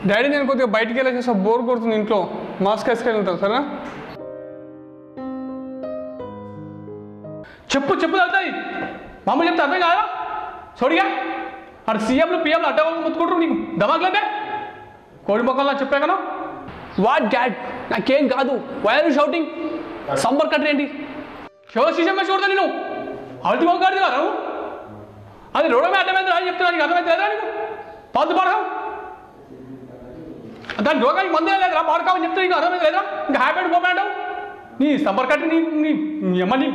Daddy నేను కొద్దిగా బయటికి వెళ్ళేసి బోర్ కొడుతుంది ఇంట్లో మాస్క్ వేసుకెళ్ళి ఉంటాను సరేనా చెప్పు చెప్పు అవుతాయి మామూలు చెప్తే అర్థం కాదా సోడిగా అక్కడ సీఎంలు పిఎంలు అడ్డవాళ్ళు ముత్తుకుంటారు నీకు దమాగ్లేదే కోడి మొక్కల్లో చెప్పా కదా వాట్ డాడ్ నాకేం కాదు వైర్ షౌటింగ్ సంబర్ కట్టర్ ఏంటి శివ సీఎం చూడదా నేను అల్టి మొక్కాడు రావు అది రోడమే అర్థమైంది అని చెప్తున్నా నీకు అర్థమైతే లేదా నీకు పాదు పాడకావు దాని రోగానికి మందే లేదురా పాడకావని చెప్తే నీకు అర్థమైంది లేదా ఇంకా హ్యాపీ పోమంటావు నీ సంబర్ కట్టి నీ నీ నీ అమ్మ నీ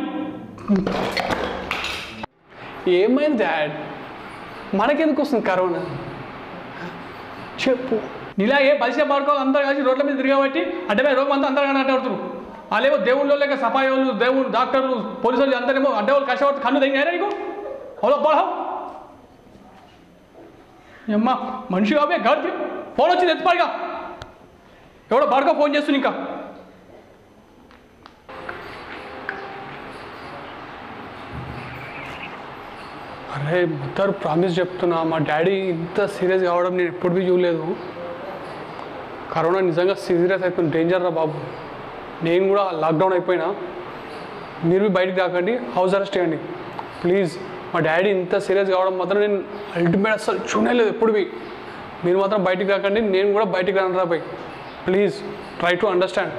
ఏమైంది డాడ్ మనకెందుకు వస్తుంది కరోనా చెప్పు నీలాగే బలిసే పాడుకోవాలి అందరూ కలిసి రోడ్ల మీద తిరగబట్టి అడ్డమే రోగం అంతా అందరూ అడ్డవుతారు వాళ్ళేమో దేవుళ్ళు లేక సఫాయి వాళ్ళు దేవుళ్ళు డాక్టర్లు పోలీసు వాళ్ళు అందరేమో అడ్డవాళ్ళు కష్టపడి కన్ను తెగినారా నీకు అవులో పడవు అమ్మ మనిషి కాబే గాడి ఫోన్ వచ్చింది ఎత్తుపాడుగా ఎవడో పడుకో ఫోన్ చేస్తుంది ఇంకా అరే మొత్తం ప్రామిస్ చెప్తున్నా మా డాడీ ఇంత సీరియస్ కావడం నేను ఎప్పుడు బీ చూడలేదు కరోనా నిజంగా సీరియస్ అవుతుంది డేంజర్ రా బాబు నేను కూడా లాక్డౌన్ అయిపోయినా మీరు బీ బయటికి రాకండి హౌస్ అరెస్ట్ చేయండి ప్లీజ్ మా డాడీ ఇంత సీరియస్ కావడం మాత్రం నేను అల్టిమేట్ అసలు చూడలేదు ఎప్పుడు బీ మీరు మాత్రం బయటికి రాకండి నేను కూడా బయటికి రాను రా బై please try to understand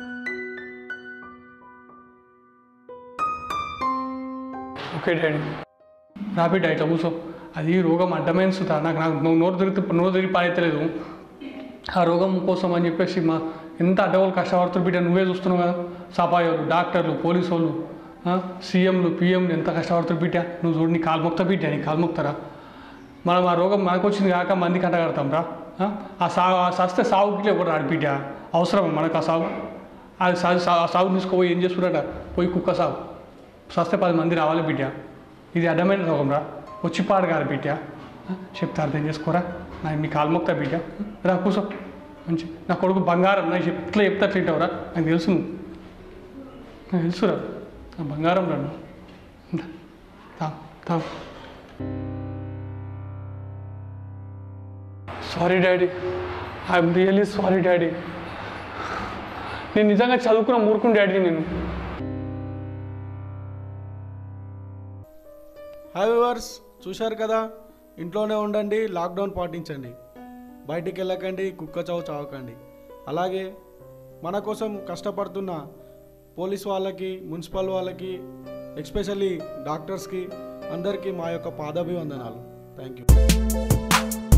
okay daddy రాబిడ్ ఇట్లా కూర్చో అది రోగం అడ్డమైన సుతా నాకు నాకు నువ్వు నోరు తిరిగితే నోరు తిరిగి పాడైతలేదు ఆ రోగం కోసం అని చెప్పేసి మా ఎంత అడ్డవాళ్ళు కష్టపడుతున్నారు బిడ్డ నువ్వే చూస్తున్నావు కదా సఫాయోలు డాక్టర్లు పోలీసు వాళ్ళు ఆ, సీఎంలు పిఎంలు ఎంత కష్టపడుతున్నారు బిడ్డ నువ్వు చూడు నీ కాల్మొక్త బిడ్డ నీ కాల్మొక్తరా మనం ఆ రోగం మనకు వచ్చింది కాక మందికి అంటగడతాం రా ఆ? ఆ సాగు ఆ సస్తే సాగుకి కూడా రాడు బిడ్డ అవసరం మనకు ఆ సాగు ఆ సాగు ఆ సాగు తీసుకుపోయి ఏం చేస్తున్నారట పోయి కుక్క సాగు సస్తే పది మంది రావాలి బిడ్డ ఇది అడ్డమైన రోగం రా వచ్చి పాడు కాదు బిడ్డ ఆ? చెప్తే అర్థం చేసుకోరా నా నీ కాల్మొక్తా బిడ్డ రా కూర్చో మంచి నా కొడుకు బంగారం నాకు చెప్ ఇట్లా చెప్తా అట్లా వింటావురా నాకు తెలుసు నువ్వు నాకు తెలుసురా నా బంగారం రా నువ్వు తా తా sorry daddy I'm really sorry daddy నేను నిజంగా చదువుకున్న మూర్ఖుని డాడీ నేను హాయ్ వివర్స్ చూశారు కదా ఇంట్లోనే ఉండండి లాక్డౌన్ పాటించండి బయటికి వెళ్ళకండి కుక్క చావు చావకండి అలాగే మన కోసం కష్టపడుతున్న పోలీస్ వాళ్ళకి మున్సిపల్ వాళ్ళకి ఎస్పెషల్లీ డాక్టర్స్కి అందరికీ మా యొక్క పాదాభివందనాలు థ్యాంక్ యూ